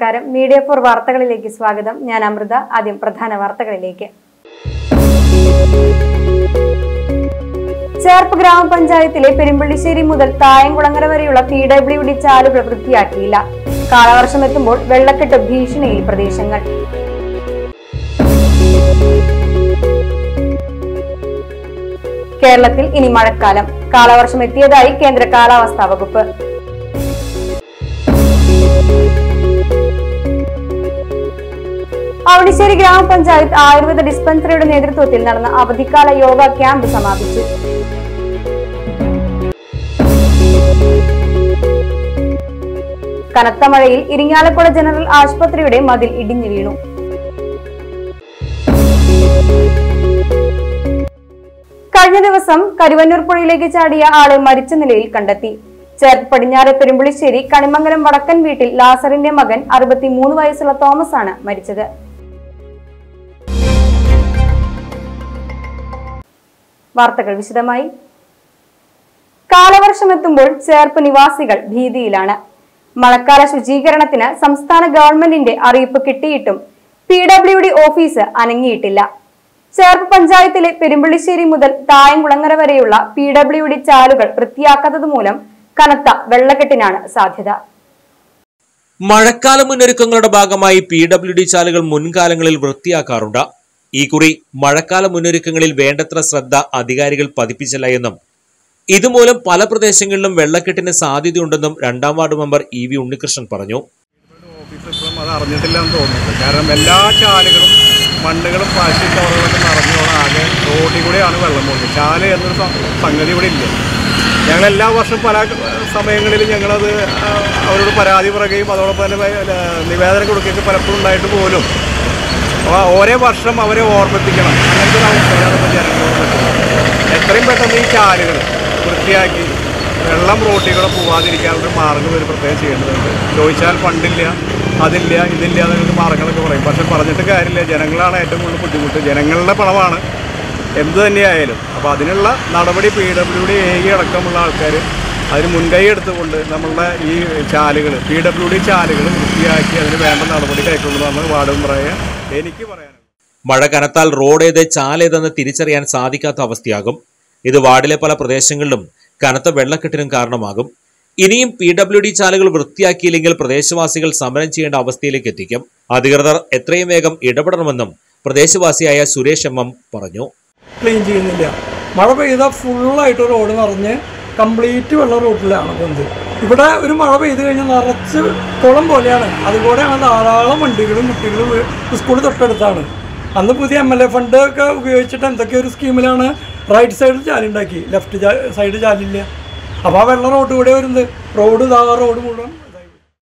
നമസ്കാരം media for വാർത്തകളിലേക്ക് സ്വാഗതം ഞാൻ അമൃത ആദ്യം പ്രധാന വാർത്തകളിലേക്ക് ചേർപ്പ് ഗ്രാമപഞ്ചായത്തിലെ പെരുമ്പള്ളിശ്ശേരി മുതൽ തായംകുളങ്ങര വരെയുള്ള പി ഡബ്ല്യു ഡി ചാലുകൾ വൃത്തിയാക്കിയില്ല കാലവർഷം എത്തുമ്പോൾ വെള്ളക്കെട്ട് ഭീഷണിയിൽ പ്രദേശങ്ങൾ കേരളത്തിൽ ഇനി മഴക്കാലം കാലവർഷം എത്തിയതായി കേന്ദ്ര കാലാവസ്ഥാ വകുപ്പ് അവണിശ്ശേരി ഗ്രാമപഞ്ചായത്ത് ആയുർവേദ ഡിസ്പെൻസറിയുടെ നേതൃത്വത്തിൽ നടന്ന അവധിക്കാല യോഗ ക്യാമ്പ് സമാപിച്ചു കനത്ത മഴയിൽ ഇരിങ്ങാലക്കുട ജനറൽ ആശുപത്രിയുടെ മതിൽ ഇടിഞ്ഞു വീണു കഴിഞ്ഞ ദിവസം കരുവന്നൂർ പുഴയിലേക്ക് ചാടിയ ആളെ മരിച്ച നിലയിൽ കണ്ടെത്തി ചേർത്ത് പടിഞ്ഞാറെ പെരുമ്പുളിശ്ശേരി കണിമംഗലം വടക്കൻ വീട്ടിൽ ലാസറിന്റെ മകൻ അറുപത്തിമൂന്ന് വയസ്സുള്ള തോമസ് ആണ് മരിച്ചത് വാർത്തകൾ വിശദമായി കാലവർഷം എത്തുമ്പോൾ ചേർപ്പ് നിവാസികൾ ഭീതിയിലാണ് മഴക്കാല ശുചീകരണത്തിന് സംസ്ഥാന ഗവൺമെന്റിന്റെ അറിയിപ്പ് കിട്ടിയിട്ടും പി ഡബ്ല്യു ഡി ഓഫീസ് അനങ്ങിയിട്ടില്ല ചേർപ്പ് പഞ്ചായത്തിലെ പെരുമ്പള്ളിശ്ശേരി മുതൽ തായംകുളങ്ങര വരെയുള്ള പി ഡബ്ല്യു ഡി ചാലുകൾ വൃത്തിയാക്കാത്തത് മൂലം കനത്ത വെള്ളക്കെട്ടിനാണ് സാധ്യത മഴക്കാല മുന്നൊരുക്കങ്ങളുടെ ഭാഗമായി പി ഡബ്ല്യു ഡി ചാലുകൾ മുൻകാലങ്ങളിൽ വൃത്തിയാക്കാറുണ്ട് ഈ കുറി മഴക്കാല മുന്നൊരുക്കങ്ങളിൽ വേണ്ടത്ര ശ്രദ്ധ അധികാരികൾ പതിപ്പിച്ചില്ല എന്നും ഇതുമൂലം പല പ്രദേശങ്ങളിലും വെള്ളക്കെട്ടിന് സാധ്യതയുണ്ടെന്നും രണ്ടാം ward member E V Unnikrishnan പറഞ്ഞു ഓഫീസ് ഇപ്പോഴും അത് അറിഞ്ഞിട്ടില്ലെന്ന് തോന്നുന്നുണ്ട് കാരണം എല്ലാ ചാലുകളും മണ്ണുകളും പ്ലാസ്റ്റിക് കവറുകളൊക്കെ നിറഞ്ഞോളം ആകെ റോഡിൽ കൂടെയാണ് വെള്ളം പോകുന്നത് ചാല് എന്നൊരു സ- സംഗതി ഇവിടെ ഇല്ല ഞങ്ങൾ എല്ലാ വർഷവും പല സമയങ്ങളിൽ ഞങ്ങളത് ആ, അവരോട് പരാതി പറയുകയും അതോടൊപ്പം തന്നെ വ- ല- നിവേദനം കൊടുക്കുകയൊക്കെ പലപ്പോഴും ഉണ്ടായിട്ട് പോലും അപ്പോൾ ഓരോ വർഷം അവരെ ഓർമ്മിപ്പിക്കണം അങ്ങനത്തെ ഒരു അവസ്ഥയാണ് ഇപ്പോൾ ജനങ്ങളോട് പറ്റുന്നത് എത്രയും പെട്ടെന്ന് ഈ ചാലുകൾ വൃത്തിയാക്കി വെള്ളം റോട്ടിൽ കൂടെ പോവാതിരിക്കാനുള്ള മാർഗ്ഗം ഒരു പ്രത്യേകം ചെയ്യേണ്ടതുണ്ട് ചോദിച്ചാൽ ഫണ്ടില്ല അതില്ല ഇതില്ല എന്നൊക്കെ മാർഗ്ഗങ്ങളൊക്കെ പറയും പക്ഷെ പറഞ്ഞിട്ട് കാര്യമില്ല ജനങ്ങളാണ് ഏറ്റവും കൂടുതൽ ബുദ്ധിമുട്ട് ജനങ്ങളുടെ പണമാണ് എന്ത് തന്നെയായാലും അപ്പോൾ അതിനുള്ള നടപടി പി ഡബ്ല്യു ഡി എ അടക്കമുള്ള ആൾക്കാർ അതിന് മുൻകൈ എടുത്തുകൊണ്ട് നമ്മളുടെ ഈ ചാലുകൾ പി ഡബ്ല്യു ഡി ചാലുകൾ വൃത്തിയാക്കി അതിന് വേണ്ട നടപടി കൈക്കൊള്ളുന്നതാണ് വാർഡ് മെമ്പറായ എനിക്ക് പറയാനുള്ളത് മഴ കനത്താൽ റോഡ് ഏത് ചാലേതെന്ന് തിരിച്ചറിയാൻ സാധിക്കാത്ത അവസ്ഥയാകും ഇത് വാർഡിലെ പല പ്രദേശങ്ങളിലും കനത്ത വെള്ളക്കെട്ടിനും കാരണമാകും ഇനിയും പി ഡബ്ല്യു ഡി ചാലുകൾ വൃത്തിയാക്കിയില്ലെങ്കിൽ പ്രദേശവാസികൾ സമരം ചെയ്യേണ്ട അവസ്ഥയിലേക്ക് എത്തിക്കും അധികൃതർ എത്രയും വേഗം ഇടപെടണമെന്നും പ്രദേശവാസിയായ സുരേഷ് എം എം പറഞ്ഞു ക്ലീൻ ചെയ്യുന്നില്ല മഴ പെയ്താൽ ഫുള്ളായിട്ട് റോഡ് നിറഞ്ഞ് കംപ്ലീറ്റ് വെള്ളം റോഡിലാണ് പോകുന്നത് ഇവിടെ ഒരു മഴ പെയ്ത് കഴിഞ്ഞാൽ നിറച്ച് കുളം പോലെയാണ് അതുകൂടെയാണ് ധാരാളം വണ്ടികളും കുട്ടികളും സ്കൂൾ തൊട്ടടുത്താണ് അന്ന് പുതിയ എം എൽ എ ഫണ്ട് ഒക്കെ ഉപയോഗിച്ചിട്ട് എന്തൊക്കെ ഒരു സ്കീമിലാണ് റൈറ്റ് സൈഡിൽ ചാലുണ്ടാക്കി ലെഫ്റ്റ് സൈഡ് ചാലില്ല അപ്പോൾ ആ വെള്ളം റോഡ് കൂടെ വരുന്നത് റോഡ് ഇതാ റോഡ് മുഴുവൻ ഇതായി.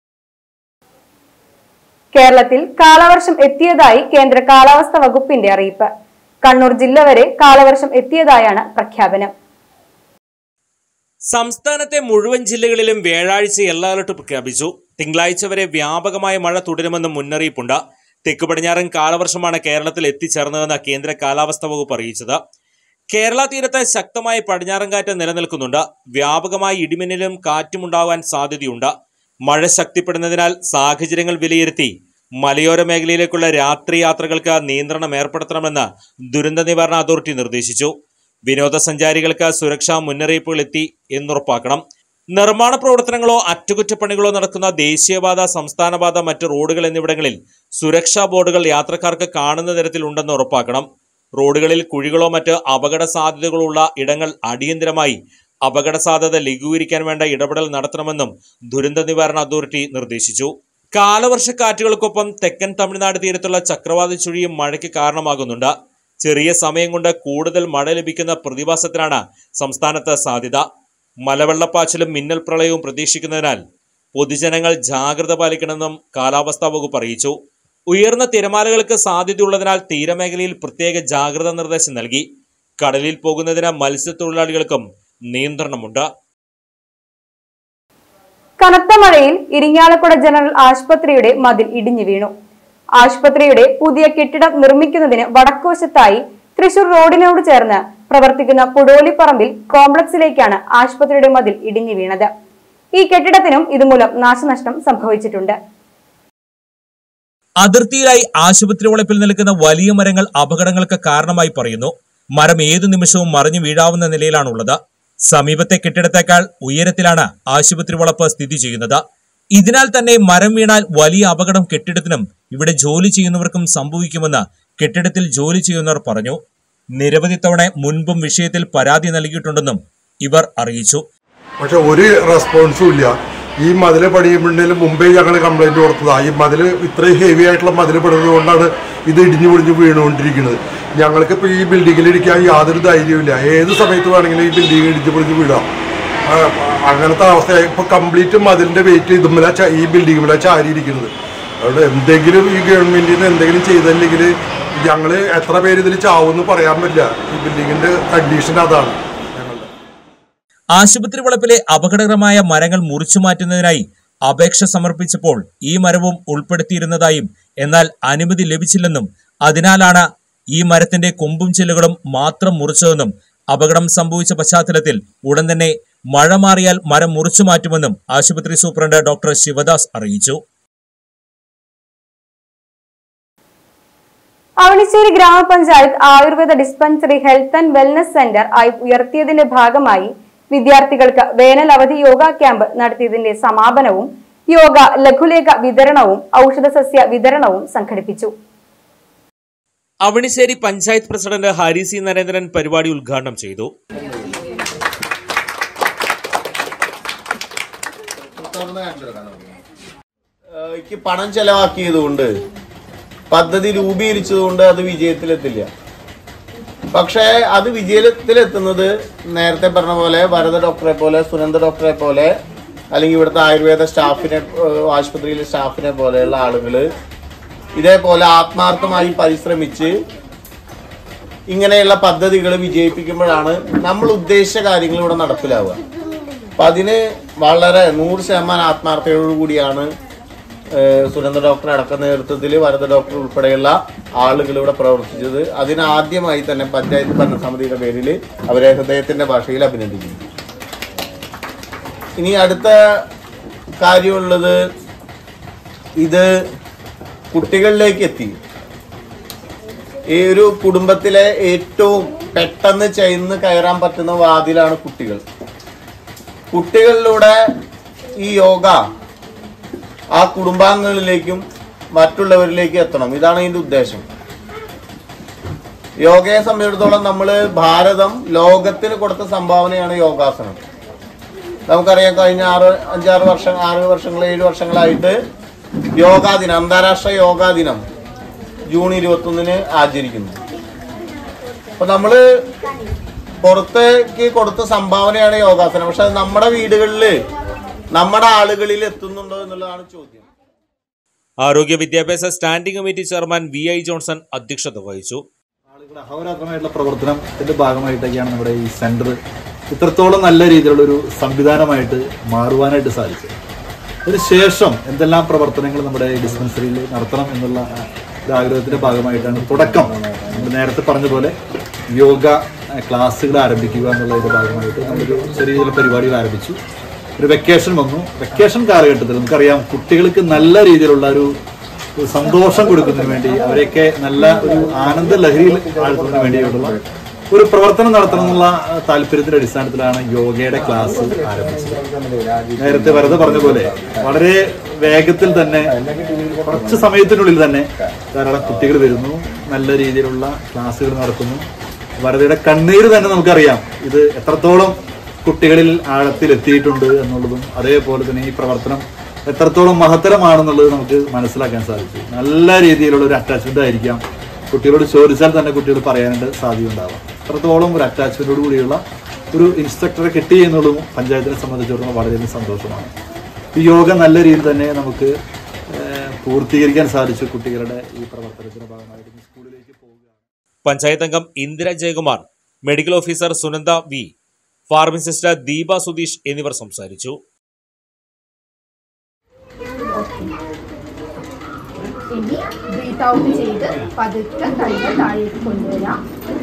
കേരളത്തിൽ കാലവർഷം എത്തിയതായി കേന്ദ്ര കാലാവസ്ഥാ വകുപ്പിന്റെ അറിയിപ്പ് കണ്ണൂർ ജില്ല വരെ കാലവർഷം എത്തിയതായാണ് പ്രഖ്യാപനം സംസ്ഥാനത്തെ മുഴുവൻ ജില്ലകളിലും വ്യാഴാഴ്ച യെല്ലോ അലർട്ട് പ്രഖ്യാപിച്ചു തിങ്കളാഴ്ച വരെ വ്യാപകമായ മഴ തുടരുമെന്നും മുന്നറിയിപ്പുണ്ട് തെക്ക് പടിഞ്ഞാറൻ കാലവർഷമാണ് കേരളത്തിൽ എത്തിച്ചേർന്നതെന്ന് കേന്ദ്ര കാലാവസ്ഥാ വകുപ്പ് അറിയിച്ചത് കേരള തീരത്ത് ശക്തമായ പടിഞ്ഞാറൻ കാറ്റ് നിലനിൽക്കുന്നുണ്ട് വ്യാപകമായ ഇടിമിന്നലും കാറ്റും ഉണ്ടാകാൻ സാധ്യതയുണ്ട് മഴ ശക്തിപ്പെടുന്നതിനാൽ സാഹചര്യങ്ങൾ വിലയിരുത്തി മലയോര മേഖലയിലേക്കുള്ള രാത്രി യാത്രകൾക്ക് നിയന്ത്രണം ഏർപ്പെടുത്തണമെന്ന് ദുരന്ത നിവാരണ അതോറിറ്റി നിർദ്ദേശിച്ചു വിനോദസഞ്ചാരികൾക്ക് സുരക്ഷാ മുന്നറിയിപ്പുകൾ എത്തി എന്നുറപ്പാക്കണം നിർമ്മാണ പ്രവർത്തനങ്ങളോ അറ്റകുറ്റപ്പണികളോ നടക്കുന്ന ദേശീയപാത സംസ്ഥാനപാത മറ്റ് റോഡുകൾ എന്നിവിടങ്ങളിൽ സുരക്ഷാ ബോർഡുകൾ യാത്രക്കാർക്ക് കാണുന്ന തരത്തിൽ ഉണ്ടെന്ന് ഉറപ്പാക്കണം റോഡുകളിൽ കുഴികളോ മറ്റ് അപകട സാധ്യതകളുള്ള ഇടങ്ങൾ അടിയന്തരമായി അപകട സാധ്യത ലഘൂകരിക്കാൻ വേണ്ട ഇടപെടൽ നടത്തണമെന്നും ദുരന്ത നിവാരണ അതോറിറ്റി നിർദ്ദേശിച്ചു കാലവർഷക്കാറ്റുകൾക്കൊപ്പം തെക്കൻ തമിഴ്നാട് തീരത്തുള്ള ചക്രവാത ചുഴിയും മഴയ്ക്ക് കാരണമാകുന്നുണ്ട് ചെറിയ സമയം കൊണ്ട് കൂടുതൽ മഴ ലഭിക്കുന്ന പ്രതിഭാസത്തിനാണ് സംസ്ഥാനത്ത് സാധ്യത മലവെള്ളപ്പാച്ചിലും മിന്നൽ പ്രളയവും പ്രതീക്ഷിക്കുന്നതിനാൽ പൊതുജനങ്ങൾ ജാഗ്രത പാലിക്കണമെന്നും കാലാവസ്ഥാ വകുപ്പ് അറിയിച്ചു ഉയർന്ന തിരമാലകൾക്ക് സാധ്യതയുള്ളതിനാൽ തീരമേഖലയിൽ പ്രത്യേക ജാഗ്രതാ നിർദ്ദേശം നൽകി കടലിൽ പോകുന്നതിന് മത്സ്യത്തൊഴിലാളികൾക്കും നിയന്ത്രണമുണ്ട് കനത്ത മഴയിൽ ഇരിങ്ങാലക്കുട ജനറൽ ആശുപത്രിയുടെ മതിൽ ഇടിഞ്ഞു വീണു ആശുപത്രിയുടെ പുതിയ കെട്ടിടം നിർമ്മിക്കുന്നതിന് വടക്കുവശത്തായി തൃശൂർ റോഡിനോട് ചേർന്ന് പ്രവർത്തിക്കുന്ന പുടോലിപ്പറമ്പിൽ കോംപ്ലക്സിലേക്കാണ് ആശുപത്രിയുടെ മതിൽ ഇടിഞ്ഞു വീണത് ഈ കെട്ടിടത്തിനും ഇതുമൂലം നാശനഷ്ടം സംഭവിച്ചിട്ടുണ്ട് അതിർത്തിയിലായി ആശുപത്രി വളപ്പിൽ നിൽക്കുന്ന വലിയ മരങ്ങൾ അപകടങ്ങൾക്ക് കാരണമായി പറയുന്നു മരം ഏതു നിമിഷവും മറിഞ്ഞു വീഴാവുന്ന നിലയിലാണുള്ളത് സമീപത്തെ കെട്ടിടത്തേക്കാൾ ഉയരത്തിലാണ് ആശുപത്രി വളപ്പ് സ്ഥിതി ചെയ്യുന്നത് ഇതിനാൽ തന്നെ മരം വീണാൽ വലിയ അപകടം കെട്ടിടത്തിനും ഇവിടെ ജോലി ചെയ്യുന്നവർക്കും സംഭവിക്കുമെന്ന് കെട്ടിടത്തിൽ ജോലി ചെയ്യുന്നവർ പറഞ്ഞു നിരവധി തവണ മുൻപും വിഷയത്തിൽ പരാതി നൽകിയിട്ടുണ്ടെന്നും ഇവർ അറിയിച്ചു പക്ഷെ ഒരു റെസ്പോൺസും ഇല്ല ഈ മതിൽ പണിയുമ്പോഴേലും മുമ്പേ ഞങ്ങൾ കംപ്ലൈന്റ് കൊടുത്തതാണ് ഈ മതിൽ ഇത്രയും ഹെവി ആയിട്ടുള്ള മതിൽ പണിത് കൊണ്ടാണ് ഇത് ഇടിഞ്ഞു പൊളിഞ്ഞ് വീണുകൊണ്ടിരിക്കുന്നത് ഞങ്ങൾക്ക് ഇപ്പോൾ ഈ ബിൽഡിങ്ങിൽ ഇരിക്കാൻ യാതൊരു ധൈര്യമില്ല ഏത് സമയത്ത് വേണമെങ്കിലും ഈ ബിൽഡിംഗ് ഇടിഞ്ഞു പൊളിഞ്ഞ് വീഴാം ആ, അങ്ങനത്തെ അവസ്ഥയായി ഇപ്പോൾ കംപ്ലീറ്റ് മതിലിൻ്റെ വെയിറ്റ് ഇതുമ്മല ഈ ബിൽഡിങ്ങിലെ ചാരിയിരിക്കുന്നത് അതുകൊണ്ട് എന്തെങ്കിലും ഈ ഗവൺമെന്റിൽ നിന്ന് എന്തെങ്കിലും ചെയ്തില്ലെങ്കിൽ ഞങ്ങൾ എത്ര പേര് ഇതിൽ ചാവുമെന്ന് പറയാൻ പറ്റില്ല ഈ ബിൽഡിങ്ങിൻ്റെ കണ്ടീഷൻ അതാണ് ഞങ്ങളുടെ ആശുപത്രി വളപ്പിലെ അപകടകരമായ മരങ്ങൾ മുറിച്ചു മാറ്റുന്നതിനായി അപേക്ഷ സമർപ്പിച്ചപ്പോൾ ഈ മരവും ഉൾപ്പെടുത്തിയിരുന്നതായും എന്നാൽ അനുമതി ലഭിച്ചില്ലെന്നും അതിനാലാണ് ഈ മരത്തിന്റെ കൊമ്പും ചില്ലുകളും മാത്രം മുറിച്ചതെന്നും അപകടം സംഭവിച്ച പശ്ചാത്തലത്തിൽ ഉടൻ തന്നെ മഴ മാറിയാൽ മരം മുറിച്ചു മാറ്റുമെന്നും ആശുപത്രി സൂപ്രണ്ട് ഡോക്ടർ ശിവദാസ് അറിയിച്ചു Avanissery grama panchayat Ayurveda dispensary health and wellness centre ആയി ഉയർത്തിയതിന്റെ ഭാഗമായി വിദ്യാർത്ഥികൾക്ക് വേനൽ അവധി യോഗ ക്യാമ്പ് നടത്തിയതിന്റെ സമാപനവും യോഗ ലഘുലേഖ വിതരണവും ഔഷധസസ്യ വിതരണവും സംഘടിപ്പിച്ചു അവണിശ്ശേരി പഞ്ചായത്ത് പ്രസിഡന്റ് ഹരി സി നരേന്ദ്രൻ പരിപാടി ഉദ്ഘാടനം ചെയ്തു എനിക്ക് പണം ചെലവാക്കിയതുകൊണ്ട് പദ്ധതി രൂപീകരിച്ചതുകൊണ്ട് അത് വിജയത്തിലെത്തില്ല പക്ഷേ അത് വിജയത്തിലെത്തുന്നത് നേരത്തെ പറഞ്ഞ പോലെ ഭരത ഡോക്ടറെ പോലെ സുനന്ദ ഡോക്ടറെ പോലെ അല്ലെങ്കിൽ ഇവിടുത്തെ ആയുർവേദ സ്റ്റാഫിനെ ഏഹ് ആശുപത്രിയിലെ സ്റ്റാഫിനെ പോലെയുള്ള ആളുകൾ ഇതേപോലെ ആത്മാർത്ഥമായി പരിശ്രമിച്ച് ഇങ്ങനെയുള്ള പദ്ധതികൾ വിജയിപ്പിക്കുമ്പോഴാണ് നമ്മൾ ഉദ്ദേശിച്ച കാര്യങ്ങൾ ഇവിടെ നടപ്പിലാവുക അപ്പൊ അതിന് വളരെ നൂറ് ശതമാനം ആത്മാർത്ഥതയോടു കൂടിയാണ് ഏഹ് സുനന്ദ ഡോക്ടർ അടക്കം നേതൃത്വത്തിൽ വരദ ഡോക്ടർ ഉൾപ്പെടെയുള്ള ആളുകൾ ഇവിടെ പ്രവർത്തിച്ചത് അതിന് ആദ്യമായി തന്നെ പഞ്ചായത്ത് ഭരണസമിതിയുടെ പേരിൽ അവരെ ഹൃദയത്തിന്റെ ഭാഷയിൽ അഭിനന്ദിക്കുന്നു ഇനി അടുത്ത കാര്യമുള്ളത് ഇത് കുട്ടികളിലേക്ക് എത്തി ഈ ഒരു കുടുംബത്തിലെ ഏറ്റവും പെട്ടെന്ന് ചെന്ന് കയറാൻ പറ്റുന്ന വാതിലാണ് കുട്ടികൾ കുട്ടികളിലൂടെ ഈ യോഗ ആ കുടുംബാംഗങ്ങളിലേക്കും മറ്റുള്ളവരിലേക്കും എത്തണം ഇതാണ് ഇതിന്റെ ഉദ്ദേശം യോഗയെ സംബന്ധിച്ചിടത്തോളം നമ്മൾ ഭാരതം ലോകത്തിന് കൊടുത്ത സംഭാവനയാണ് യോഗാസനം നമുക്കറിയാം കഴിഞ്ഞ ആറ് അഞ്ചാറ് വർഷം ആറ് വർഷങ്ങൾ ഏഴ് വർഷങ്ങളായിട്ട് യോഗാ ദിനം അന്താരാഷ്ട്ര യോഗാ ദിനം ജൂൺ ഇരുപത്തൊന്നിന് ആചരിക്കുന്നു അപ്പൊ നമ്മള് പുറത്തേക്ക് കൊടുത്ത സംഭാവനയാണ് യോഗാസനം പക്ഷെ അത് നമ്മുടെ വീടുകളിൽ നമ്മുടെ ആളുകളിൽ എത്തുന്നുണ്ടോ എന്നുള്ളതാണ് ചോദ്യം ആരോഗ്യ വിദ്യാഭ്യാസ standing committee chairman V I Johnson അധ്യക്ഷത വഹിച്ചു ആളുകളുടെ അഹോരാത്രമായിട്ടുള്ള പ്രവർത്തനത്തിന്റെ ഭാഗമായിട്ടൊക്കെയാണ് നമ്മുടെ ഈ സെന്റർ ഇത്രത്തോളം നല്ല രീതിയിലുള്ള ഒരു സംവിധാനമായിട്ട് മാറുവാനായിട്ട് സാധിച്ചത് അതിനുശേഷം എന്തെല്ലാം പ്രവർത്തനങ്ങൾ നമ്മുടെ ഈ ഡിസ്പെൻസറിയിൽ നടത്തണം എന്നുള്ള ഒരു ആഗ്രഹത്തിന്റെ ഭാഗമായിട്ടാണ് തുടക്കം നമ്മൾ നേരത്തെ പറഞ്ഞ പോലെ യോഗ അഹ്, ക്ലാസ്സുകൾ ആരംഭിക്കുക എന്നുള്ളതിന്റെ ഭാഗമായിട്ട് നമ്മളൊരു ചെറിയ ചില പരിപാടികൾ ആരംഭിച്ചു ഒരു വെക്കേഷൻ വന്നു വെക്കേഷൻ കാലഘട്ടത്തിൽ നമുക്കറിയാം കുട്ടികൾക്ക് നല്ല രീതിയിലുള്ള ഒരു ഒരു സന്തോഷം കൊടുക്കുന്നതിന് വേണ്ടി അവരെയൊക്കെ നല്ല ഒരു ആനന്ദ ലഹരിയിൽ ആഴ്ത്തുന്നതിന് വേണ്ടിയുള്ള ഒരു പ്രവർത്തനം നടത്തണം എന്നുള്ള ആ, താല്പര്യത്തിന്റെ അടിസ്ഥാനത്തിലാണ് യോഗയുടെ ക്ലാസ് ആരംഭിച്ചത് നേരത്തെ വെറുതെ പറഞ്ഞ പോലെ വളരെ വേഗത്തിൽ തന്നെ കുറച്ച് സമയത്തിനുള്ളിൽ തന്നെ ധാരാളം കുട്ടികൾ വരുന്നു നല്ല രീതിയിലുള്ള ക്ലാസ്സുകൾ നടത്തുന്നു വരതയുടെ കണ്ണീര് തന്നെ നമുക്കറിയാം ഇത് എത്രത്തോളം കുട്ടികളിൽ ആഴത്തിൽ എത്തിയിട്ടുണ്ട് എന്നുള്ളതും അതേപോലെ തന്നെ ഈ പ്രവർത്തനം എത്രത്തോളം മഹത്തരമാണെന്നുള്ളത് നമുക്ക് മനസ്സിലാക്കാൻ സാധിച്ചു നല്ല രീതിയിലുള്ള ഒരു അറ്റാച്ച്മെന്റ് ആയിരിക്കാം കുട്ടികളോട് ചോദിച്ചാൽ തന്നെ കുട്ടികൾ പറയാനായിട്ട് സാധ്യതയുണ്ടാവാം അത്രത്തോളം ഒരു അറ്റാച്ച്മെന്റോട് കൂടിയുള്ള ഒരു ഇൻസ്ട്രക്ടറെ കിട്ടി എന്നുള്ളതും പഞ്ചായത്തിനെ സംബന്ധിച്ചിടത്തോളം വളരെയധികം സന്തോഷമാണ് ഈ യോഗ നല്ല രീതിയിൽ തന്നെ നമുക്ക് ഏഹ്, പൂർത്തീകരിക്കാൻ സാധിച്ചു കുട്ടികളുടെ ഈ പ്രവർത്തനത്തിന്റെ ഭാഗമായിട്ട് ഇനി സ്കൂളിലേക്ക് പോവുക പഞ്ചായത്ത് അംഗം Indira Jayakumar medical officer Sunanda V pharmacist Deepa Sudheesh എന്നിവർ സംസാരിച്ചു ഇനി ബ്രീത്ത് ഔട്ട് ചെയ്ത് പതുക്കെ കൈകൾ താഴേക്ക് കൊണ്ടുവരാം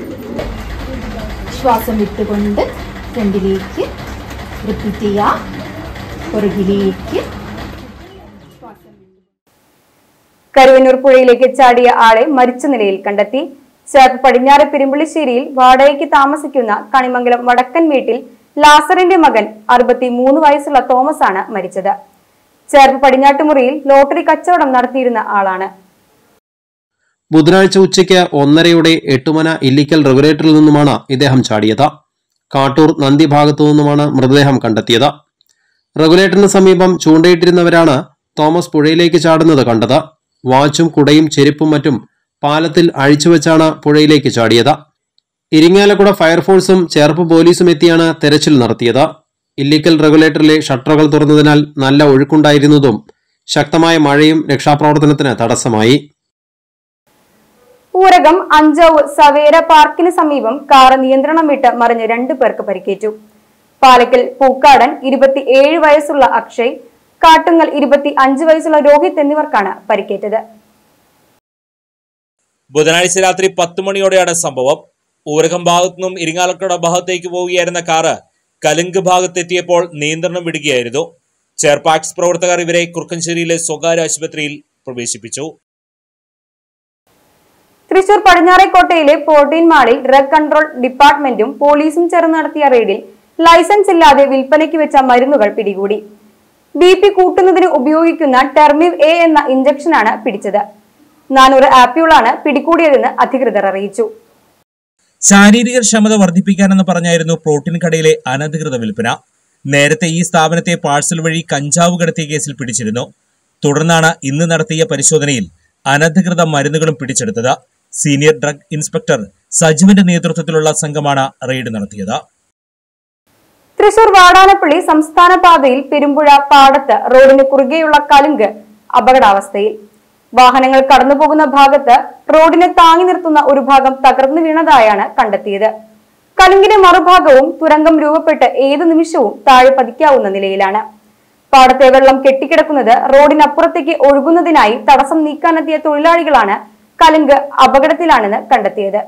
ശ്വാസം വിട്ടുകൊണ്ട് ഫ്രണ്ടിലേക്ക് റിപ്പീറ്റ് ചെയ്യാം പുറകിലേക്ക് ശ്വാസം വിടുക. കരുവന്നൂർ പുഴയിലേക്ക് ചാടിയ ആളെ മരിച്ച നിലയിൽ കണ്ടെത്തി ചേർപ്പ് പടിഞ്ഞാറ് പെരുമ്പള്ളിശ്ശേരിയിൽ വാടകയ്ക്ക് താമസിക്കുന്ന കണിമംഗലം വടക്കൻ വീട്ടിൽ ലാസറിന്റെ മകൻ അറുപത്തി മൂന്ന് വയസ്സുള്ള തോമസ് ആണ് മരിച്ചത് ചേർപ്പ് പടിഞ്ഞാട്ടുമുറിയിൽ ലോട്ടറി കച്ചവടം നടത്തിയിരുന്ന ആളാണ് ബുധനാഴ്ച ഉച്ചയ്ക്ക് ഒന്നരയോടെ എട്ടുമന ഇല്ലിക്കൽ റെഗുലേറ്ററിൽ നിന്നുമാണ് ഇദ്ദേഹം ചാടിയത് കാട്ടൂർ നന്ദി ഭാഗത്തു നിന്നുമാണ് മൃതദേഹം കണ്ടെത്തിയത് റെഗുലേറ്ററിന് സമീപം ചൂണ്ടയിട്ടിരുന്നവരാണ് തോമസ് പുഴയിലേക്ക് ചാടുന്നത് കണ്ടത് വാച്ചും കുടയും ചെരുപ്പും മറ്റും പാലത്തിൽ അഴിച്ചുവെച്ചാണ് പുഴയിലേക്ക് ചാടിയത് ഇരിങ്ങാലക്കുട ഫയർഫോഴ്സും ചേർപ്പ് പോലീസും എത്തിയാണ് തെരച്ചിൽ നടത്തിയത് ഇല്ലിക്കൽ റെഗുലേറ്ററിലെ ഷട്ടറുകൾ തുറന്നതിനാൽ നല്ല ഒഴുക്കുണ്ടായിരുന്നതും ശക്തമായ മഴയും രക്ഷാപ്രവർത്തനത്തിന് തടസ്സമായി ഊരകം അഞ്ചാവ് സവേര പാർക്കിന് സമീപം കാർ നിയന്ത്രണം വിട്ട് മറിഞ്ഞ് രണ്ടു പേർക്ക് പരിക്കേറ്റു പാലക്കൽ പൂക്കാടൻ ഇരുപത്തിയേഴ് വയസ്സുള്ള അക്ഷയ് കാട്ടുങ്ങൽ ഇരുപത്തി അഞ്ച് വയസ്സുള്ള രോഹിത് എന്നിവർക്കാണ് പരിക്കേറ്റത് ബുധനാഴ്ച രാത്രി പത്ത് മണിയോടെയാണ് സംഭവം ഊരകം ഭാഗത്തു നിന്നും ഇരിങ്ങാലക്കുട ഭാഗത്തേക്ക് പോവുകയായിരുന്ന കാറ് കലുങ്ക് ഭാഗത്തെത്തിയപ്പോൾ നിയന്ത്രണം വിടുകയായിരുന്നു ചെയർപാക്സ് പ്രവർത്തകർ ഇവരെ കുറുക്കഞ്ചേരിയിലെ സ്വകാര്യ ആശുപത്രിയിൽ പ്രവേശിപ്പിച്ചു തൃശൂർ പടിഞ്ഞാറേക്കോട്ടയിലെ ഫോർട്ടീൻ മാളിൽ ഡ്രഗ് കൺട്രോൾ ഡിപ്പാർട്ട്മെന്റും പോലീസും ചേർന്ന് നടത്തിയ റെയ്ഡിൽ ലൈസൻസ് ഇല്ലാതെ വിൽപ്പനയ്ക്ക് വെച്ച മരുന്നുകൾ പിടികൂടി ബി പി കൂട്ടുന്നതിന് ഉപയോഗിക്കുന്ന ടെർമിവ് എ എന്ന ഇഞ്ചക്ഷനാണ് പിടിച്ചത് നാനൂറ് ആപ്യൂളാണ് പിടികൂടിയതെന്ന് അധികൃതർ അറിയിച്ചു ശാരീരിക ക്ഷമത വർദ്ധിപ്പിക്കാനെന്ന് പറഞ്ഞായിരുന്നു പ്രോട്ടീൻ കടയിലെ അനധികൃത വിൽപ്പന നേരത്തെ ഈ സ്ഥാപനത്തെ പാഴ്സൽ വഴി കഞ്ചാവ് കടത്തിയ കേസിൽ പിടിച്ചിരുന്നു തുടർന്നാണ് ഇന്ന് നടത്തിയ പരിശോധനയിൽ അനധികൃത മരുന്നുകളും പിടിച്ചെടുത്തത് സീനിയർ ഡ്രഗ് ഇൻസ്പെക്ടർ സജുവിന്റെ നേതൃത്വത്തിലുള്ള സംഘമാണ് റെയ്ഡ് നടത്തിയത് തൃശൂർ വാടാനപ്പള്ളി സംസ്ഥാന പാതയിൽ പെരുമ്പുഴ പാടത്ത് റോഡിന് കുറുകെയുള്ള കലുങ്ക് അപകടാവസ്ഥയിൽ വാഹനങ്ങൾ കടന്നുപോകുന്ന ഭാഗത്ത് റോഡിനെ താങ്ങി നിർത്തുന്ന ഒരു ഭാഗം തകർന്നു വീണതായാണ് കണ്ടെത്തിയത് കലുങ്കിന്റെ മറുഭാഗവും തുരങ്കം രൂപപ്പെട്ട് ഏതു നിമിഷവും താഴെ പതിക്കാവുന്ന നിലയിലാണ് പാടത്തെ വെള്ളം കെട്ടിക്കിടക്കുന്നത് റോഡിനപ്പുറത്തേക്ക് ഒഴുകുന്നതിനായി തടസ്സം നീക്കാനെത്തിയ തൊഴിലാളികളാണ് കലുങ്ക് അപകടത്തിലാണെന്ന് കണ്ടെത്തിയത്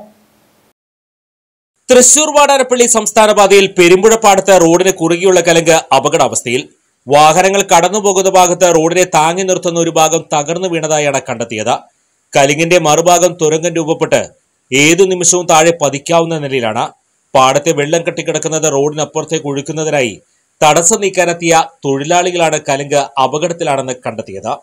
തൃശൂർ വാടാനപ്പള്ളി സംസ്ഥാന പാതയിൽ പെരുമ്പുഴപ്പാടത്ത് റോഡിന് കുറുകിയുള്ള കലങ്ക് അപകടാവസ്ഥയിൽ വാഹനങ്ങൾ കടന്നുപോകുന്ന ഭാഗത്ത് റോഡിനെ താങ്ങി നിർത്തുന്ന ഒരു ഭാഗം തകർന്നു വീണതായാണ് കണ്ടെത്തിയത് കലിങ്ങിന്റെ മറുഭാഗം തുരങ്കം രൂപപ്പെട്ട് ഏതു നിമിഷവും താഴെ പതിക്കാവുന്ന നിലയിലാണ് പാടത്തെ വെള്ളം കെട്ടിക്കിടക്കുന്നത് റോഡിനപ്പുറത്തേക്ക് ഒഴുക്കുന്നതിനായി തടസ്സം നീക്കാനെത്തിയ തൊഴിലാളികളാണ് കലുങ്ക് അപകടത്തിലാണെന്ന് കണ്ടെത്തിയത്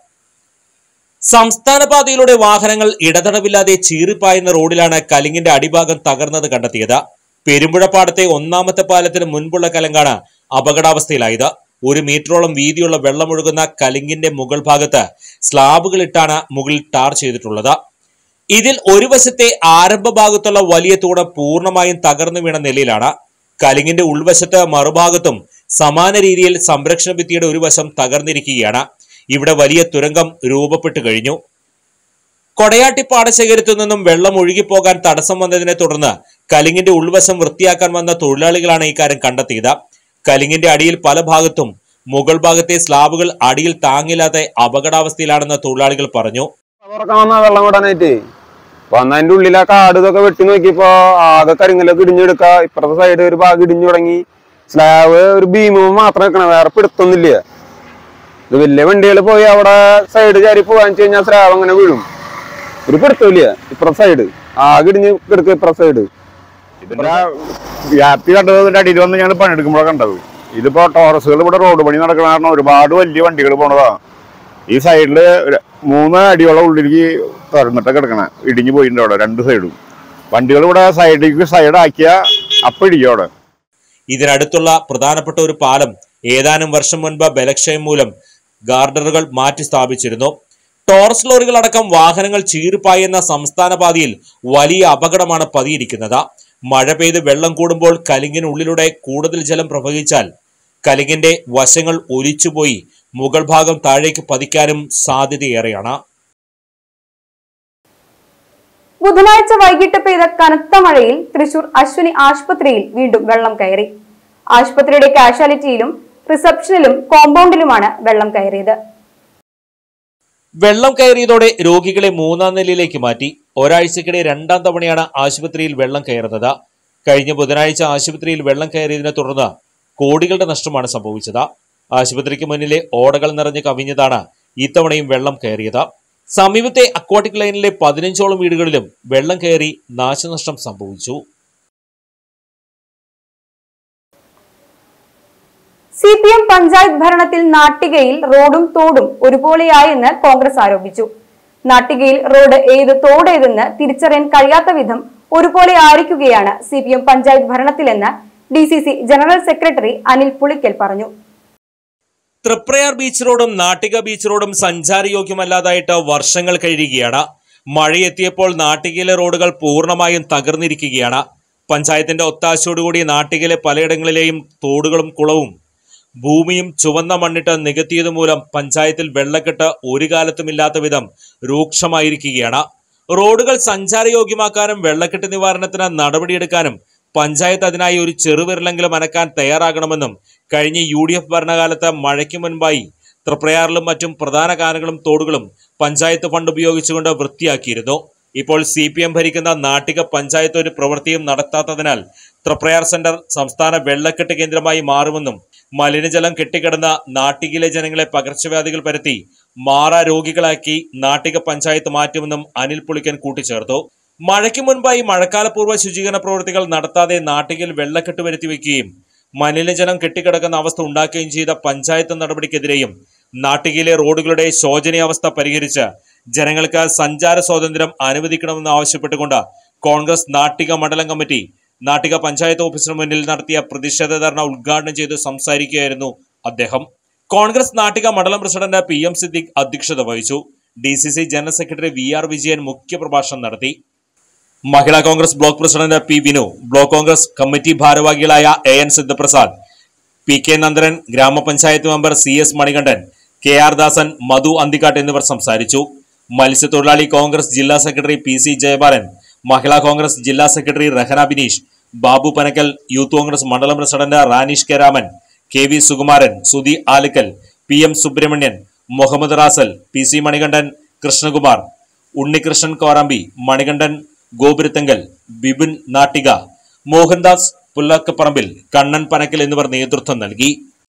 സംസ്ഥാന പാതയിലൂടെ വാഹനങ്ങൾ ഇടതടവില്ലാതെ ചീറിപ്പായുന്ന റോഡിലാണ് കലിങ്ങിന്റെ അടിഭാഗം തകർന്നത് കണ്ടെത്തിയത് പെരുമ്പുഴപ്പാടത്തെ ഒന്നാമത്തെ പാലത്തിന് മുൻപുള്ള കലങ്കാണ് അപകടാവസ്ഥയിലായത് ഒരു മീറ്ററോളം വീതിയുള്ള വെള്ളമൊഴുകുന്ന കലിങ്ങിന്റെ മുകൾ ഭാഗത്ത് സ്ലാബുകൾ ഇട്ടാണ് മുകളിൽ ടാർ ചെയ്തിട്ടുള്ളത് ഇതിൽ ഒരു വശത്തെ ആരംഭ ഭാഗത്തുള്ള വലിയ തൂണ് പൂർണ്ണമായും തകർന്നു വീണ നിലയിലാണ് കലിങ്ങിന്റെ ഉൾവശത്ത് മറുഭാഗത്തും സമാന രീതിയിൽ സംരക്ഷണ ഭിത്തിയുടെ ഒരു വശം തകർന്നിരിക്കുകയാണ് ഇവിടെ വലിയ തുരങ്കം രൂപപ്പെട്ടു കഴിഞ്ഞു കൊടയാട്ടി പാടശേഖരത്തു നിന്നും വെള്ളം ഒഴുകിപ്പോകാൻ തടസ്സം വന്നതിനെ തുടർന്ന് കലിങ്ങിന്റെ ഉൾവശം വൃത്തിയാക്കാൻ വന്ന തൊഴിലാളികളാണ് ഇക്കാര്യം കണ്ടെത്തിയത് കലിങ്ങിന്റെ അടിയിൽ പല ഭാഗത്തും മുകൾ ഭാഗത്തെ സ്ലാബുകൾ അടിയിൽ താങ്ങില്ലാതെ അപകടാവസ്ഥയിലാണെന്ന് തൊഴിലാളികൾ പറഞ്ഞു തുറക്കാൻ വന്ന വെള്ളം വിടാനായിട്ട് വന്ന അതിന്റെ ഉള്ളിൽ ആ കാട് ഇതൊക്കെ വെട്ടി നോക്കിയപ്പോ ആകെ കരിങ്കലൊക്കെ ഇടിഞ്ഞെടുക്ക ഇപ്പുറത്തെ സൈഡ് ഒരു ഭാഗം ഇടിഞ്ഞു തുടങ്ങി സ്ലാബ് ഒരു ഭീമ മാത്രം വെക്കണം വേറെ പിടുത്തൊന്നുമില്ല ഇത് വലിയ വണ്ടികൾ പോയി അവിടെ സൈഡ് ചാരി പോകാൻ വെച്ച് കഴിഞ്ഞാൽ സ്ലാബ് അങ്ങനെ വീഴും ഒരു പിടുത്തമില്ല ഇപ്പുറത്തെ സൈഡ് ആകെ ഇടിഞ്ഞ് കിടക്കുക ഇപ്പുറത്തെ സൈഡ് ഇതിന്റെ വ്യാപ്തി കണ്ടത് ഇതിന്റെ അടിയിൽ വന്ന് ഞങ്ങൾ പണിയെടുക്കുമ്പോഴാണ് കണ്ടത് ഇതിപ്പോ ടോറസുകൾ ഇവിടെ റോഡ് പണി നടക്കണ കാരണം ഒരുപാട് വലിയ വണ്ടികൾ പോണതാ ഈ സൈഡില് ഒരു- മൂന്ന് അടിയോളം ഉള്ളിലേക്ക് തുറന്നിട്ട് കിടക്കണ ഇടിഞ്ഞു പോയിട്ടുണ്ട് അവിടെ രണ്ട് സൈഡും വണ്ടികൾ ഇവിടെ സൈഡിലേക്ക് സൈഡാക്കിയ അപ്പം ഇടിക്കും അവിടെ ഇതിനടുത്തുള്ള പ്രധാനപ്പെട്ട ഒരു പാലം ഏതാനും വർഷം മുൻപ് ബലക്ഷയം മൂലം ഗാർഡറുകൾ മാറ്റി സ്ഥാപിച്ചിരുന്നു ടോറസ് ലോറികൾ അടക്കം വാഹനങ്ങൾ ചീറിപ്പായുന്ന സംസ്ഥാന പാതയിൽ വലിയ അപകടമാണ് പതിയിരിക്കുന്നത് മഴ പെയ്ത് വെള്ളം കൂടുമ്പോൾ കലിങ്ങിനുള്ളിലൂടെ കൂടുതൽ ജലം പ്രവഹിച്ചാൽ കലിങ്ങിന്റെ വശങ്ങൾ ഒലിച്ചുപോയി മുകൾ ഭാഗം താഴേക്ക് പതിക്കാനും സാധ്യതയേറെയാണ് ബുധനാഴ്ച വൈകിട്ട് പെയ്ത കനത്ത മഴയിൽ തൃശൂർ അശ്വിനി ആശുപത്രിയിൽ വീണ്ടും വെള്ളം കയറി ആശുപത്രിയുടെ കാഷ്വാലിറ്റിയിലും റിസപ്ഷനിലും കോമ്പൗണ്ടിലുമാണ് വെള്ളം കയറിയത് വെള്ളം കയറിയതോടെ രോഗികളെ മൂന്നാം നിലയിലേക്ക് മാറ്റി ഒരാഴ്ചക്കിടെ രണ്ടാം തവണയാണ് ആശുപത്രിയിൽ വെള്ളം കയറുന്നത് കഴിഞ്ഞ ബുധനാഴ്ച ആശുപത്രിയിൽ വെള്ളം കയറിയതിനെ തുടർന്ന് കോടികളുടെ നഷ്ടമാണ് സംഭവിച്ചത് ആശുപത്രിക്ക് മുന്നിലെ ഓടകൾ നിറഞ്ഞ് കവിഞ്ഞതാണ് ഇത്തവണയും വെള്ളം കയറിയത് സമീപത്തെ അക്വാട്ടിക് ലൈനിലെ പതിനഞ്ചോളം വീടുകളിലും വെള്ളം കയറി നാശനഷ്ടം സംഭവിച്ചു സി പി എം പഞ്ചായത്ത് ഭരണത്തിൽ നാട്ടികയിൽ റോഡും തോടും ഒരുപോലെയായെന്ന് കോൺഗ്രസ് ആരോപിച്ചു നാട്ടികയിൽ റോഡ് ഏത് തോട് ഏതെന്ന് തിരിച്ചറിയാൻ കഴിയാത്ത വിധം ഒരുപോലെ ആയിരിക്കുകയാണ് സി പി എം പഞ്ചായത്ത് ഭരണത്തിലെന്ന് D C C general secretary Anil Pulikkal പറഞ്ഞു തൃപ്രയാർ ബീച്ച് റോഡും നാട്ടിക ബീച്ച് റോഡും സഞ്ചാരയോഗ്യമല്ലാതായിട്ട് വർഷങ്ങൾ കഴിയുകയാണ് മഴയെത്തിയപ്പോൾ നാട്ടികയിലെ റോഡുകൾ പൂർണ്ണമായും തകർന്നിരിക്കുകയാണ് പഞ്ചായത്തിന്റെ ഒത്താശയോടുകൂടി നാട്ടികയിലെ പലയിടങ്ങളിലെയും തോടുകളും കുളവും ഭൂമിയും ചുവന്ന മണ്ണിട്ട് നികത്തിയത് മൂലം പഞ്ചായത്തിൽ വെള്ളക്കെട്ട് ഒരു കാലത്തുമില്ലാത്ത വിധം രൂക്ഷമായിരിക്കുകയാണ് റോഡുകൾ സഞ്ചാരയോഗ്യമാക്കാനും വെള്ളക്കെട്ട് നിവാരണത്തിന് നടപടിയെടുക്കാനും പഞ്ചായത്ത് അതിനായി ഒരു ചെറുവിരലെങ്കിലും അനക്കാൻ തയ്യാറാകണമെന്നും കഴിഞ്ഞ യു ഡി എഫ് ഭരണകാലത്ത് മഴയ്ക്ക് മുൻപായി തൃപ്രയാറിലും മറ്റും പ്രധാന കാനകളും തോടുകളും പഞ്ചായത്ത് ഫണ്ട് ഉപയോഗിച്ചുകൊണ്ട് വൃത്തിയാക്കിയിരുന്നു ഇപ്പോൾ സി പി എം ഭരിക്കുന്ന നാട്ടിക പഞ്ചായത്ത് ഒരു പ്രവൃത്തിയും നടത്താത്തതിനാൽ തൃപ്രയാർ സെന്റർ സംസ്ഥാന വെള്ളക്കെട്ട് കേന്ദ്രമായി മാറുമെന്നും മലിനജലം കെട്ടിക്കിടന്ന നാട്ടികിലെ ജനങ്ങളെ പകർച്ചവ്യാധികൾ പരത്തി മാറാ രോഗികളാക്കി നാട്ടിക പഞ്ചായത്ത് മാറ്റുമെന്നും അനിൽ പുളിക്കൻ കൂട്ടിച്ചേർത്തു മഴയ്ക്ക് മുൻപായി മഴക്കാലപൂർവ്വ ശുചീകരണ പ്രവൃത്തികൾ നടത്താതെ നാട്ടികയിൽ വെള്ളക്കെട്ട് വരുത്തി വയ്ക്കുകയും മലിനജലം കെട്ടിക്കിടക്കുന്ന അവസ്ഥ ഉണ്ടാക്കുകയും ചെയ്ത പഞ്ചായത്ത് നടപടിക്കെതിരെയും നാട്ടികയിലെ റോഡുകളുടെ ശോചനീയാവസ്ഥ പരിഹരിച്ച് ജനങ്ങൾക്ക് സഞ്ചാര സ്വാതന്ത്ര്യം അനുവദിക്കണമെന്ന് ആവശ്യപ്പെട്ടുകൊണ്ട് കോൺഗ്രസ് നാട്ടിക മണ്ഡലം കമ്മിറ്റി നാട്ടിക പഞ്ചായത്ത് ഓഫീസിന് മുന്നിൽ നടത്തിയ പ്രതിഷേധ ധർണ ഉദ്ഘാടനം ചെയ്ത് സംസാരിക്കുകയായിരുന്നു അദ്ദേഹം കോൺഗ്രസ് നാട്ടിക മണ്ഡലം പ്രസിഡന്റ് പി എം സിദ്ദിഖ് അധ്യക്ഷത വഹിച്ചു D C C general secretary V R Vijayan മുഖ്യപ്രഭാഷണം നടത്തി Mahila Congress block president P Vinu block Congress committee ഭാരവാഹികളായ A N Sidhaprasad P K Nandanan grama panchayat member C S Manikandan K R Dasan Madhu Anthikkad എന്നിവർ സംസാരിച്ചു മത്സ്യത്തൊഴിലാളി കോൺഗ്രസ് ജില്ലാ secretary P C Jayabalan Mahila Congress ജില്ലാ secretary Rahana Bineesh Babu Panakkal youth Congress mandalam president Raneesh K Raman K V Sukumaran Sudhi Alikkal P M Subramanian Muhammad Rasal P C Manikandan Krishnakumar Unnikrishnan Korampi Manikandan Gopurathenkal Bipin Nattika Mohandas Pullakkaparambil Kannan Panakkal എന്നിവർ നേതൃത്വം നൽകി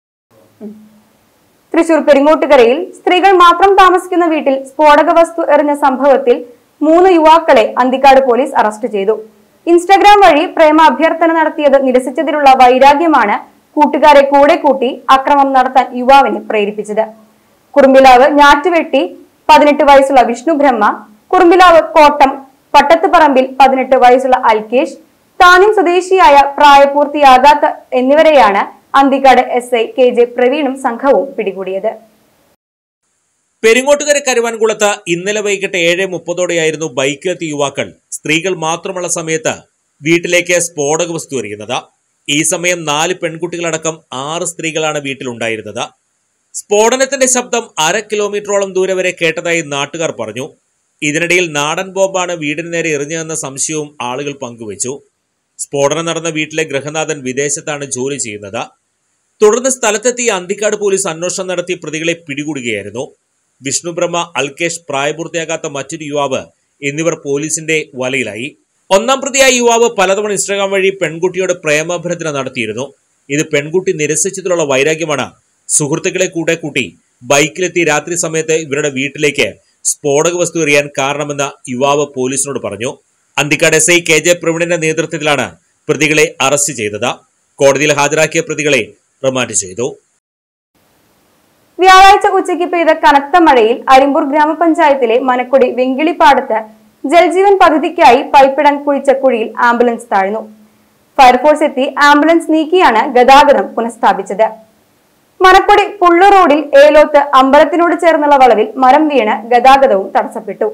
തൃശൂർ പെരിങ്ങോട്ടുകരയിൽ സ്ത്രീകൾ മാത്രം താമസിക്കുന്ന വീട്ടിൽ സ്ഫോടക വസ്തു എറിഞ്ഞ സംഭവത്തിൽ മൂന്ന് യുവാക്കളെ അന്തിക്കാട് പോലീസ് അറസ്റ്റ് ചെയ്തു ഇൻസ്റ്റഗ്രാം വഴി പ്രേമ അഭ്യർത്ഥന നടത്തിയത് നിരസിച്ചതിലുള്ള വൈരാഗ്യമാണ് കൂട്ടുകാരെ കൂടെ കൂട്ടി അക്രമം നടത്താൻ യുവാവിനെ പ്രേരിപ്പിച്ചത് കുറുമ്പിലാവ് ഞാറ്റുവെട്ടി പതിനെട്ട് വയസ്സുള്ള വിഷ്ണു ബ്രഹ്മ കുറുമ്പിലാവ് കോട്ടം പട്ടത്തുപറമ്പിൽ പതിനെട്ട് വയസ്സുള്ള അൽകേഷ് താന്യം സ്വദേശിയായ പ്രായപൂർത്തിയാകാത്ത എന്നിവരെയാണ് Anthikad S I K J പ്രവീണും സംഘവും പിടികൂടിയത് പെരിങ്ങോട്ടുകര കരുവാൻകുളത്ത് ഇന്നലെ വൈകിട്ട് ഏഴ് മുപ്പതോടെയായിരുന്നു ബൈക്കിലെത്തിയ യുവാക്കൾ സ്ത്രീകൾ മാത്രമുള്ള സമയത്ത് വീട്ടിലേക്ക് സ്ഫോടക വസ്തു എറിയുന്നത് ഈ സമയം നാല് പെൺകുട്ടികളടക്കം ആറ് സ്ത്രീകളാണ് വീട്ടിലുണ്ടായിരുന്നത് സ്ഫോടനത്തിന്റെ ശബ്ദം അര കിലോമീറ്ററോളം ദൂരെ വരെ കേട്ടതായി നാട്ടുകാർ പറഞ്ഞു ഇതിനിടയിൽ നാടൻ ബോംബാണ് വീടിന് നേരെ എറിഞ്ഞതെന്ന സംശയവും ആളുകൾ പങ്കുവച്ചു സ്ഫോടനം നടന്ന വീട്ടിലെ ഗൃഹനാഥൻ വിദേശത്താണ് ജോലി ചെയ്യുന്നത് തുടർന്ന് സ്ഥലത്തെത്തിയ അന്തിക്കാട് പോലീസ് അന്വേഷണം നടത്തി പ്രതികളെ പിടികൂടുകയായിരുന്നു വിഷ്ണു ബ്രഹ്മ അൽകേഷ് പ്രായപൂർത്തിയാകാത്ത മറ്റൊരു യുവാവ് എന്നിവർ പോലീസിന്റെ വലയിലായി ഒന്നാം പ്രതിയായ യുവാവ് പലതവണ ഇൻസ്റ്റാഗ്രാം വഴി പെൺകുട്ടിയോട് പ്രേമാഭ്യർത്ഥന നടത്തിയിരുന്നു ഇത് പെൺകുട്ടി നിരസിച്ചതിലുള്ള വൈരാഗ്യമാണ് സുഹൃത്തുക്കളെ കൂടെ കൂട്ടി ബൈക്കിലെത്തി രാത്രി സമയത്ത് ഇവരുടെ വീട്ടിലേക്ക് സ്ഫോടക വസ്തു എറിയാൻ കാരണമെന്ന് യുവാവ് പോലീസിനോട് പറഞ്ഞു Anthikad S I K J പ്രവീണിന്റെ നേതൃത്വത്തിലാണ് പ്രതികളെ അറസ്റ്റ് ചെയ്തത് കോടതിയിൽ ഹാജരാക്കിയ പ്രതികളെ റിമാൻഡ് ചെയ്തു വ്യാഴാഴ്ച ഉച്ചയ്ക്ക് പെയ്ത കനത്ത മഴയിൽ അരിമ്പൂർ ഗ്രാമപഞ്ചായത്തിലെ മനക്കൊടി വെങ്കിളിപ്പാടത്ത് ജൽജീവൻ പദ്ധതിക്കായി പൈപ്പിടാൻ കുഴിച്ച കുഴിയിൽ ആംബുലൻസ് താഴ്ന്നു ഫയർഫോഴ്സ് എത്തി ആംബുലൻസ് നീക്കിയാണ് ഗതാഗതം പുനഃസ്ഥാപിച്ചത് മനക്കൊടി പുള്ളു റോഡിൽ ഏലോത്ത് അമ്പലത്തിനോട് ചേർന്നുള്ള വളവിൽ മരം വീണ് ഗതാഗതവും തടസ്സപ്പെട്ടു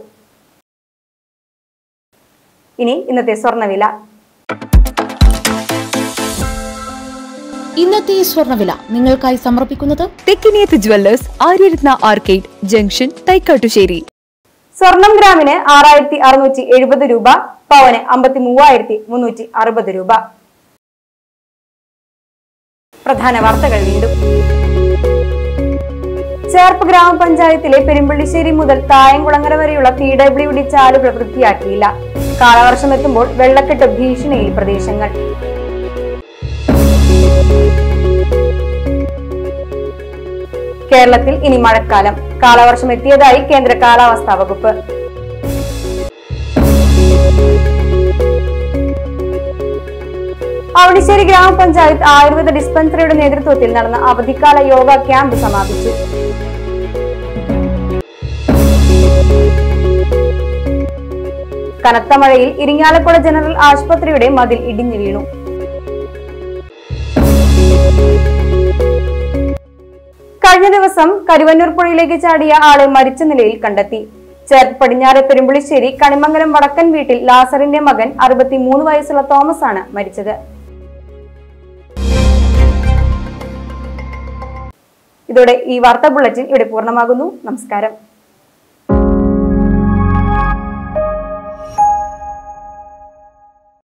ഇനി ഇന്നത്തെ സ്വർണ്ണവില ഇന്നത്തെ സ്വർണ്ണവില നിങ്ങൾക്കായി സമർപ്പിക്കുന്നത് Thekkiniyath jewellers Aryaratna arcade junction Thaikkattussery സ്വർണം ഗ്രാമിന് ആറായിരത്തി അറുന്നൂറ്റി എഴുപത് രൂപ പവന് അമ്പത്തി മൂവായിരത്തി മുന്നൂറ്റി അറുപത് രൂപ പ്രധാന വാർത്തകൾ വീണ്ടും ചേർപ്പ് ഗ്രാമപഞ്ചായത്തിലെ പെരുമ്പള്ളിശ്ശേരി മുതൽ തായംകുളങ്ങര വരെയുള്ള പി ഡബ്ല്യു ഡി ചാലുകൾ വൃത്തിയാക്കിയില്ല കാലവർഷം എത്തുമ്പോൾ വെള്ളക്കെട്ട് ഭീഷണിയിൽ പ്രദേശങ്ങൾ കേരളത്തിൽ ഇനി മഴക്കാലം കാലവർഷം എത്തിയതായി കേന്ദ്ര കാലാവസ്ഥാ വകുപ്പ് അവണിശ്ശേരി ഗ്രാമപഞ്ചായത്ത് ആയുർവേദ ഡിസ്പെൻസറിയുടെ നേതൃത്വത്തിൽ നടന്ന അവധിക്കാല യോഗ ക്യാമ്പ് സമാപിച്ചു കനത്ത മഴയിൽ ഇരിങ്ങാലക്കുട ജനറൽ ആശുപത്രിയുടെ മതിൽ ഇടിഞ്ഞു വീണു കഴിഞ്ഞ ദിവസം കരുവന്നൂർ പുഴയിലേക്ക് ചാടിയ ആളെ മരിച്ച നിലയിൽ കണ്ടെത്തി ചേർത്ത് പടിഞ്ഞാറെ പെരുമ്പുളിശ്ശേരി കണിമംഗലം വടക്കൻ വീട്ടിൽ ലാസറിന്റെ മകൻ അറുപത്തിമൂന്ന് വയസ്സുള്ള തോമസ് ആണ് മരിച്ചത് ഇതോടെ ഈ വാർത്താ ബുള്ളറ്റിൻ ഇവിടെ പൂർണ്ണമാകുന്നു നമസ്കാരം